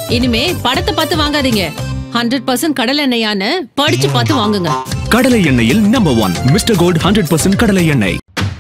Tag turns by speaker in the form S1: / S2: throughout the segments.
S1: இனிமே படத்தை பார்த்து வாங்காதீங்க ஹண்ட்ரட் பர்சன்ட் கடல் எண்ணெயான்னு படிச்சு பார்த்து வாங்குங்க
S2: கடலை எண்ணெயில் number one mister gold hundred percent கடலை எண்ணெய்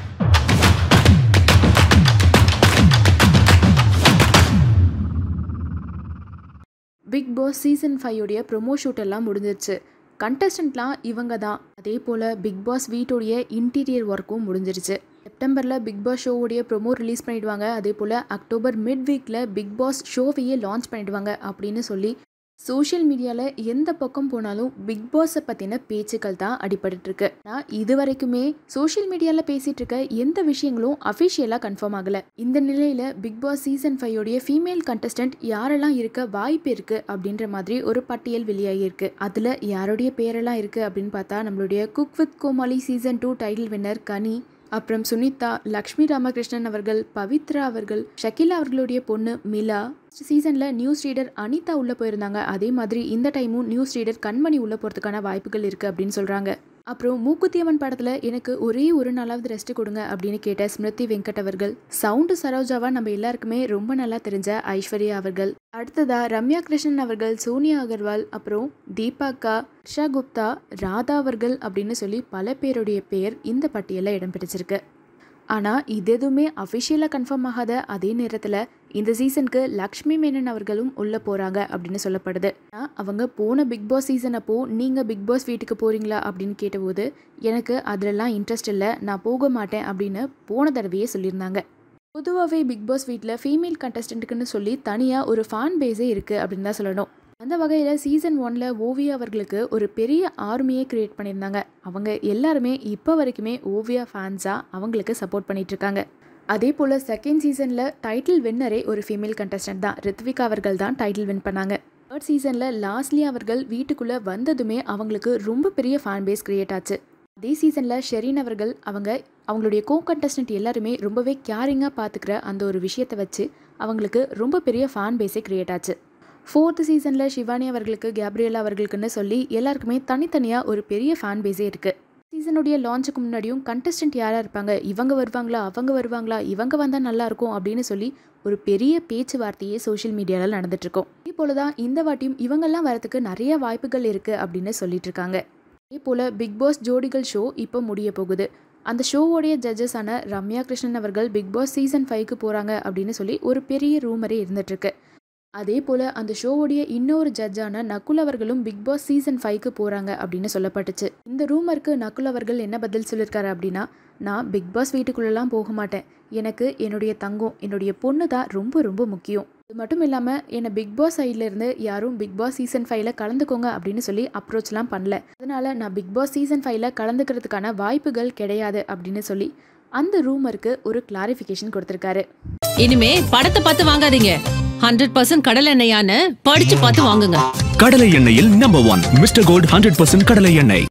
S3: பிக் பாஸ் சீசன் ஃபைவ் உடைய ப்ரொமோ ஷூட் எல்லாம் முடிஞ்சிருச்சு கண்டஸ்டன்ட்லாம் இவங்க தான் அதே போல் பிக் பாஸ் வீட்டுடைய இன்டீரியர் ஒர்க்கும் முடிஞ்சிருச்சு செப்டம்பரில் பிக் பாஸ் ஷோவுடைய ப்ரொமோ ரிலீஸ் பண்ணிடுவாங்க அதே போல் அக்டோபர் மிட் வீக்கில் பிக் பாஸ் ஷோவையே லான்ச் பண்ணிடுவாங்க அப்படின்னு சொல்லி சோஷியல் மீடியாவில் எந்த பக்கம் போனாலும் பிக் பாஸை பற்றின பேச்சுக்கள் தான் அடிபட்டு இருக்கு நான் இது வரைக்குமே சோஷியல் மீடியாவில் பேசிகிட்டு இருக்க எந்த விஷயங்களும் அஃபிஷியலாக கன்ஃபார்ம் ஆகலை இந்த நிலையில் பிக் பாஸ் சீசன் ஃபைவ் உடைய ஃபீமேல் கண்டஸ்டன்ட் யாரெல்லாம் இருக்க வாய்ப்பு இருக்குது அப்படின்ற மாதிரி ஒரு பட்டியல் வெளியாகியிருக்கு அதில் யாருடைய பேரெல்லாம் இருக்குது அப்படின்னு பார்த்தா நம்மளுடைய cook with Comali season two title winner Kani அப்புறம் சுனிதா லக்ஷ்மி ராமகிருஷ்ணன் அவர்கள் பவித்ரா அவர்கள் ஷகிலா அவர்களுடைய பொண்ணு மிலா சீசனில் நியூஸ் ரீடர் அனிதா உள்ளே போயிருந்தாங்க அதே மாதிரி இந்த டைமும் நியூஸ் ரீடர் கண்மணி உள்ளே போகிறதுக்கான வாய்ப்புகள் இருக்குது அப்படின்னு சொல்கிறாங்க அப்புறம் மூக்குத்தியம்மன் படத்தில் எனக்கு ஒரே ஒரு நாளாவது ரெஸ்ட் கொடுங்க அப்படின்னு கேட்ட ஸ்மிருதி வெங்கட் அவர்கள் சவுண்டு சரோஜாவா நம்ம எல்லாருக்குமே ரொம்ப நல்லா தெரிஞ்ச ஐஸ்வர்யா அவர்கள் அடுத்ததா ரம்யா கிருஷ்ணன் அவர்கள் சோனியா அகர்வால் அப்புறம் தீபாக்கா ஹர்ஷா குப்தா ராதா அவர்கள் அப்படின்னு சொல்லி பல பேருடைய பெயர் இந்த பட்டியலில் இடம் பிடிச்சிருக்கு ஆனால் இது எதுவுமே அஃபிஷியலாக கன்ஃபார்ம் ஆகாத அதே நேரத்தில் இந்த சீசனுக்கு லக்ஷ்மி மேனன் அவர்களும் உள்ளே போகிறாங்க அப்படின்னு சொல்லப்படுது ஆனா, அவங்க போன பிக் பாஸ் சீசன் அப்போ நீங்கள் பிக் பாஸ் வீட்டுக்கு போகிறீங்களா அப்படின்னு கேட்டபோது எனக்கு அதிலெல்லாம் இன்ட்ரெஸ்ட் இல்லை நான் போக மாட்டேன் அப்படின்னு போன தடவையே சொல்லியிருந்தாங்க பொதுவாகவே பிக் பாஸ் வீட்டில் ஃபீமேல் கண்டஸ்டன்ட்டுக்குன்னு சொல்லி தனியாக ஒரு ஃபேன் பேஸே இருக்குது அப்படின்னு தான் சொல்லணும் அந்த வகையில் சீசன் ஒன்ல ஓவியா அவர்களுக்கு ஒரு பெரிய ஆர்மியை கிரியேட் பண்ணியிருந்தாங்க அவங்க எல்லாருமே இப்போ வரைக்குமே ஓவியா ஃபேன்ஸாக அவங்களுக்கு சப்போர்ட் பண்ணிட்டு இருக்காங்க அதே போல் செகண்ட் சீசனில் டைட்டில் வின்னரே ஒரு ஃபீமேல் கண்டஸ்டன்ட் தான் ரித்விகா அவர்கள் தான் டைட்டில் வின் பண்ணாங்க தேர்ட் சீசனில் லாஸ்ட்லி அவர்கள் வீட்டுக்குள்ளே வந்ததுமே அவங்களுக்கு ரொம்ப பெரிய ஃபேன் பேஸ் கிரியேட் ஆச்சு அதே சீசனில் ஷெரீன் அவர்கள் அவங்க அவங்களுடைய கோ கண்டஸ்டன்ட் எல்லாருமே ரொம்பவே கேரிங்காக பார்த்துக்கிற அந்த ஒரு விஷயத்தை வச்சு அவங்களுக்கு ரொம்ப பெரிய ஃபேன் பேஸே கிரியேட் ஆச்சு ஃபோர்த்து சீசனில் ஷிவானி அவர்களுக்கு கேப்ரியலா அவர்களுக்குன்னு சொல்லி எல்லாருக்குமே தனித்தனியாக ஒரு பெரிய ஃபேன் பேஸே இருக்குது சீசனுடைய லான்ச்சுக்கு முன்னாடியும் கண்டஸ்டன்ட் யாராக இருப்பாங்க இவங்க வருவாங்களா அவங்க வருவாங்களா இவங்க வந்தால் நல்லா இருக்கும் அப்படின்னு சொல்லி ஒரு பெரிய பேச்சுவார்த்தையே சோஷியல் மீடியாவில் நடந்துட்டுருக்கோம் இதே போல தான் இந்த வாட்டியும் இவங்கெல்லாம் வரதுக்கு நிறைய வாய்ப்புகள் இருக்குது அப்படின்னு சொல்லிட்டு இருக்காங்க அதே போல் பிக் பாஸ் ஜோடிகள் ஷோ இப்போ முடிய போகுது அந்த ஷோவோடைய ஜட்ஜஸான ரம்யா கிருஷ்ணன் அவர்கள் பிக் பாஸ் சீசன் ஃபைவ்க்கு போகிறாங்க அப்படின்னு சொல்லி ஒரு பெரிய ரூமரே இருந்துகிட்ருக்கு அதே போல் அந்த ஷோவுடைய இன்னொரு ஜட்ஜான நகுல் அவர்களும் பிக் பாஸ் சீசன் ஃபைவ்க்கு போகிறாங்க அப்படின்னு சொல்லப்பட்டுச்சு இந்த ரூமருக்கு நகுல் அவர்கள் என்ன பதில் சொல்லியிருக்காரு அப்படின்னா நான் பிக் பாஸ் வீட்டுக்குள்ளெல்லாம் போக மாட்டேன் எனக்கு என்னுடைய தங்கம் என்னுடைய பொண்ணு தான் ரொம்ப ரொம்ப முக்கியம் அது மட்டும் இல்லாமல் என்னை பிக் பாஸ் சைட்லேருந்து யாரும் பிக் பாஸ் சீசன் ஃபைவ்ல கலந்துக்கோங்க அப்படின்னு சொல்லி அப்ரோச்லாம் பண்ணல அதனால் நான் பிக் பாஸ் சீசன் ஃபைவ்ல கலந்துக்கிறதுக்கான வாய்ப்புகள் கிடையாது அப்படின்னு சொல்லி அந்த ரூமருக்கு ஒரு கிளாரிஃபிகேஷன் கொடுத்துருக்காரு
S1: இனிமே படத்தை பார்த்து வாங்காதீங்க ஹண்ட்ரட் பர்சன்ட் கடல் எண்ணெயான்னு படிச்சு பார்த்து வாங்குங்க
S2: கடலை எண்ணெயில் number one mister gold hundred percent கடலை எண்ணெய்